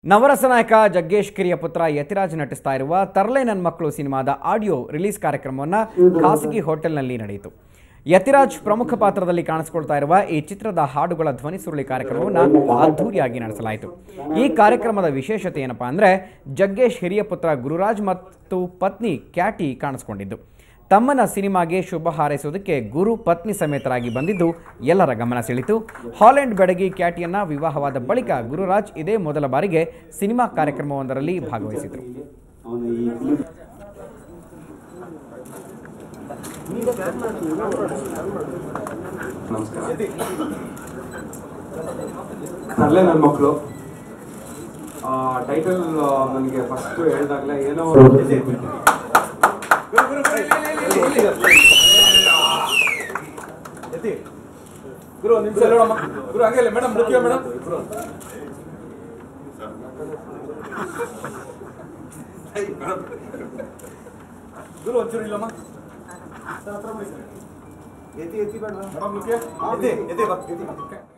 ನವರಸ ನಾಯಕ ಜಗ್ಗೇಶ್ ಕಿರಿಯ ಪುತ್ರ ಯತಿರಾಜ್ ನಟಿಸ್ತಾ ಇರುವ ತರ್ಲೆ ನನ್ನ ಮಕ್ಕಳು ಸಿನಿಮಾದ ಆಡಿಯೋ ರಿಲೀಸ್ ಕಾರ್ಯಕ್ರಮವನ್ನು ಖಾಸಗಿ ಹೋಟೆಲ್ನಲ್ಲಿ ನಡೆಯಿತು ಯತಿರಾಜ್ ಪ್ರಮುಖ ಪಾತ್ರದಲ್ಲಿ ಕಾಣಿಸಿಕೊಳ್ತಾ ಇರುವ ಈ ಚಿತ್ರದ ಹಾಡುಗಳ ಧ್ವನಿ ಸುರುಳಿ ಕಾರ್ಯಕ್ರಮವನ್ನು ಅದ್ಧೂರಿಯಾಗಿ ನಡೆಸಲಾಯಿತು ಈ ಕಾರ್ಯಕ್ರಮದ ವಿಶೇಷತೆ ಏನಪ್ಪಾ ಅಂದರೆ ಜಗ್ಗೇಶ್ ಹಿರಿಯ ಪುತ್ರ ಗುರುರಾಜ್ ಮತ್ತು ಪತ್ನಿ ಕ್ಯಾಟಿ ಕಾಣಿಸಿಕೊಂಡಿದ್ದು ತಮ್ಮನ ಸಿನಿಮಾಗೆ ಶುಭ ಹಾರೈಸುವುದಕ್ಕೆ ಗುರು ಪತ್ನಿ ಸಮೇತರಾಗಿ ಬಂದಿದ್ದು ಎಲ್ಲರ ಗಮನ ಸೆಳೆಯಿತು ಹಾಲೆಂಡ್ ಬೆಡಗಿ ಕ್ಯಾಟಿಯನ್ನ ವಿವಾಹವಾದ ಬಳಿಕ ಗುರುರಾಜ್ ಇದೇ ಮೊದಲ ಬಾರಿಗೆ ಸಿನಿಮಾ ಕಾರ್ಯಕ್ರಮವೊಂದರಲ್ಲಿ ಭಾಗವಹಿಸಿದರು ಅವನು ಈ ಫಿಲಿಂ ನಮಸ್ಕಾರ ತರಲೆ ನನ್ನ ಮಕ್ಕಳು ಟೈಟಲ್ ನನಗೆ ಫಸ್ಟ್ ಹೇಳ್ದಾಗಲೇ ಏನೋ ಗುರು ಒಂದ್ ನಿಮಿಷ ಹೇಳೋಣ ಗುರು ಹಾಗೆ ಮೇಡಮ್ ಮುಖ್ಯ ಮೇಡಮ್ ಗುರು ಒಂಚೂರು ಇಲ್ಲಮ್ಮ ಎತ್ತಿ ಎತ್ತಿ ಬೇಡ ಮೇಡಮ್ ಮುಖ್ಯ ಎತ್ತಿ ಎತ್ತಿ ಬಾ